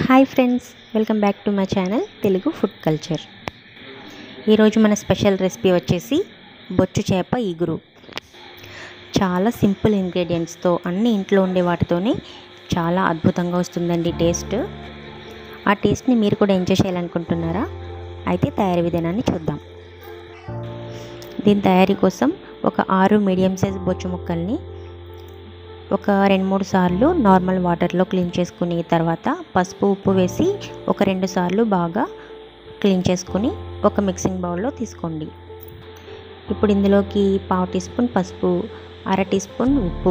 hi friends welcome back to my channel Telugu food culture ఈరోజు మన special recipe వచ్చేసి బొచ్చు చేప ఈగురు చాలా సింపుల్ ఇంగ్రీడియంట్స్తో అన్ని ఇంట్లో ఉండే వాటితోనే చాలా అద్భుతంగా వస్తుందండి టేస్ట్ ఆ టేస్ట్ని మీరు కూడా ఎంజాయ్ చేయాలనుకుంటున్నారా అయితే తయారీ విధానాన్ని చూద్దాం దీని తయారీ కోసం ఒక ఆరు మీడియం సైజ్ బొచ్చు ముక్కల్ని ఒక రెండు మూడు సార్లు నార్మల్ వాటర్లో క్లీన్ చేసుకుని తర్వాత పసుపు ఉప్పు వేసి ఒక రెండు సార్లు బాగా క్లీన్ చేసుకుని ఒక మిక్సింగ్ బౌల్లో తీసుకోండి ఇప్పుడు ఇందులోకి పావు టీ స్పూన్ పసుపు అర టీ స్పూన్ ఉప్పు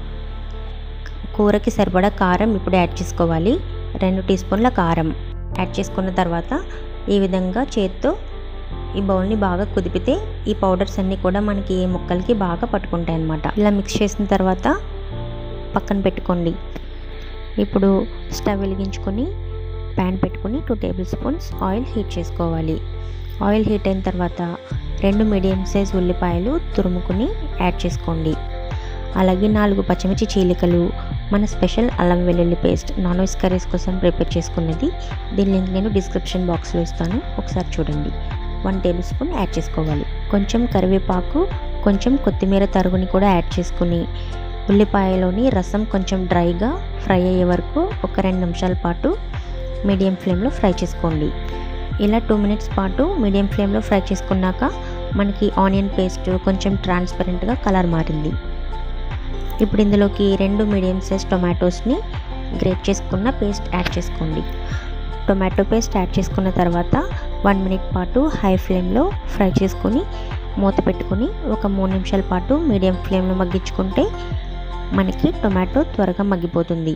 కూరకి సరిపడా కారం ఇప్పుడు యాడ్ చేసుకోవాలి రెండు టీ స్పూన్ల కారం యాడ్ చేసుకున్న తర్వాత ఈ విధంగా చేత్తో ఈ బౌల్ని బాగా కుదిపితే ఈ పౌడర్స్ అన్నీ కూడా మనకి ముక్కలకి బాగా పట్టుకుంటాయి అన్నమాట ఇలా మిక్స్ చేసిన తర్వాత పక్కన పెట్టుకోండి ఇప్పుడు స్టవ్ వెలిగించుకొని ప్యాన్ పెట్టుకొని two tablespoons oil heat చేసుకోవాలి ఆయిల్ హీట్ అయిన తర్వాత రెండు మీడియం సైజ్ ఉల్లిపాయలు తురుముకుని యాడ్ చేసుకోండి అలాగే నాలుగు పచ్చిమిర్చి చీలికలు మన స్పెషల్ అల్లం వెల్లుల్లి పేస్ట్ నాన్ వెజ్ కర్రీస్ కోసం ప్రిపేర్ చేసుకున్నది దీని లింక్ నేను డిస్క్రిప్షన్ బాక్స్లో ఇస్తాను ఒకసారి చూడండి వన్ టేబుల్ స్పూన్ యాడ్ చేసుకోవాలి కొంచెం కరివేపాకు కొంచెం కొత్తిమీర తరుగుని కూడా యాడ్ చేసుకుని ఉల్లిపాయలోని రసం కొంచెం డ్రైగా ఫ్రై అయ్యే వరకు ఒక రెండు నిమిషాల పాటు మీడియం ఫ్లేమ్లో ఫ్రై చేసుకోండి ఇలా టూ మినిట్స్ పాటు మీడియం ఫ్లేమ్లో ఫ్రై చేసుకున్నాక మనకి ఆనియన్ పేస్ట్ కొంచెం ట్రాన్స్పరెంట్గా కలర్ మారింది ఇప్పుడు ఇందులోకి రెండు మీడియం సైజ్ టొమాటోస్ని గ్రేట్ చేసుకున్న పేస్ట్ యాడ్ చేసుకోండి టొమాటో పేస్ట్ యాడ్ చేసుకున్న తర్వాత వన్ మినిట్ పాటు హై ఫ్లేమ్లో ఫ్రై చేసుకొని మూత పెట్టుకొని ఒక మూడు నిమిషాల పాటు మీడియం ఫ్లేమ్లో మగ్గించుకుంటే మనకి టొమాటో త్వరగా మగ్గిపోతుంది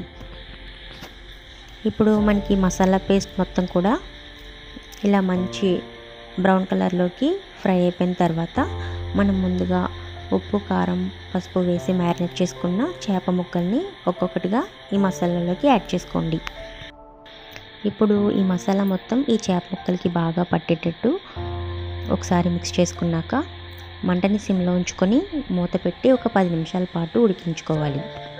ఇప్పుడు మనకి మసాలా పేస్ట్ మొత్తం కూడా ఇలా మంచి బ్రౌన్ కలర్లోకి ఫ్రై అయిపోయిన తర్వాత మనం ముందుగా ఉప్పు కారం పసుపు వేసి మ్యారినేట్ చేసుకున్న చేప ముక్కల్ని ఒక్కొక్కటిగా ఈ మసాలాలోకి యాడ్ చేసుకోండి ఇప్పుడు ఈ మసాలా మొత్తం ఈ చేప ముక్కలకి బాగా పట్టేటట్టు ఒకసారి మిక్స్ చేసుకున్నాక మంటని సిమ్లో ఉంచుకొని మూత పెట్టి ఒక పది నిమిషాల పాటు ఉడికించుకోవాలి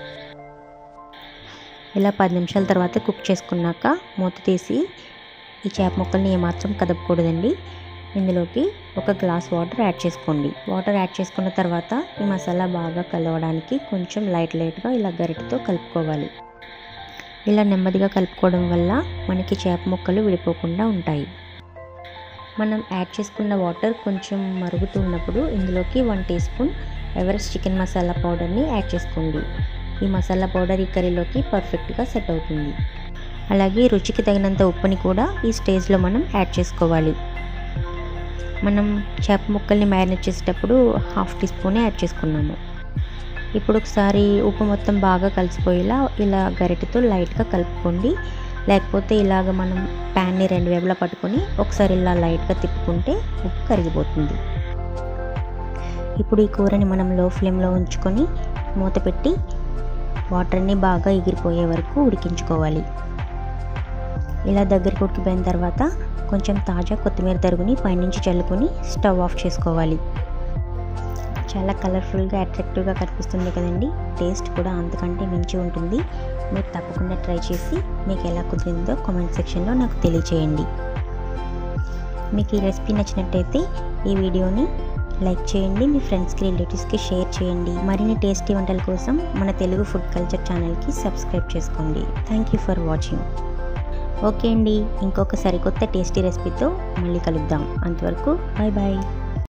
ఇలా పది నిమిషాల తర్వాత కుక్ చేసుకున్నాక మూత తీసి ఈ చేప ముక్కల్ని ఏమాత్రం కదపకూడదండి ఇందులోకి ఒక గ్లాస్ వాటర్ యాడ్ చేసుకోండి వాటర్ యాడ్ చేసుకున్న తర్వాత ఈ మసాలా బాగా కలవడానికి కొంచెం లైట్ లైట్గా ఇలా గరిటతో కలుపుకోవాలి ఇలా నెమ్మదిగా కలుపుకోవడం వల్ల మనకి చేప ముక్కలు విడిపోకుండా ఉంటాయి మనం యాడ్ చేసుకున్న వాటర్ కొంచెం మరుగుతున్నప్పుడు ఇందులోకి one teaspoon Everest chicken masala పౌడర్ని యాడ్ చేసుకోండి ఈ మసాలా పౌడర్ ఈ కర్రీలోకి పర్ఫెక్ట్గా సెట్ అవుతుంది అలాగే రుచికి తగినంత ఉప్పుని కూడా ఈ స్టేజ్లో మనం యాడ్ చేసుకోవాలి మనం చేప ముక్కల్ని మ్యారినేట్ చేసేటప్పుడు హాఫ్ టీ స్పూనే యాడ్ చేసుకున్నాము ఇప్పుడు ఒకసారి ఉప్పు మొత్తం బాగా కలిసిపోయేలా ఇలా గరిటెతో లైట్గా కలుపుకోండి లేకపోతే ఇలాగ మనం ప్యాన్ని రెండు వేపులా పట్టుకొని ఒకసారి ఇలా లైట్గా తిప్పుకుంటే ఉప్పు కరిగిపోతుంది ఇప్పుడు ఈ కూరని మనం లో ఫ్లేమ్లో ఉంచుకొని మూత పెట్టి వాటర్ని బాగా ఎగిరిపోయే వరకు ఉడికించుకోవాలి ఇలా దగ్గరికి ఉడికిపోయిన తర్వాత కొంచెం తాజా కొత్తిమీర తరుగుని పైనుంచి చల్లుకొని స్టవ్ ఆఫ్ చేసుకోవాలి చాలా కలర్ఫుల్గా అట్రాక్టివ్గా కనిపిస్తుంది కదండి టేస్ట్ కూడా అంతకంటే మించి ఉంటుంది మీరు తప్పకుండా ట్రై చేసి మీకు ఎలా కుదిరిందో కామెంట్ సెక్షన్లో నాకు తెలియచేయండి మీకు ఈ రెసిపీ నచ్చినట్టయితే ఈ వీడియోని లైక్ చేయండి మీ ఫ్రెండ్స్కి రిలేటివ్స్కి షేర్ చేయండి మరిన్ని టేస్టీ వంటల కోసం మన తెలుగు ఫుడ్ కల్చర్ ఛానల్కి సబ్స్క్రైబ్ చేసుకోండి thank you for watching okay అండి ఇంకొక సరికొత్త టేస్టీ రెసిపీతో మళ్ళీ కలుద్దాం అంతవరకు బాయ్ బాయ్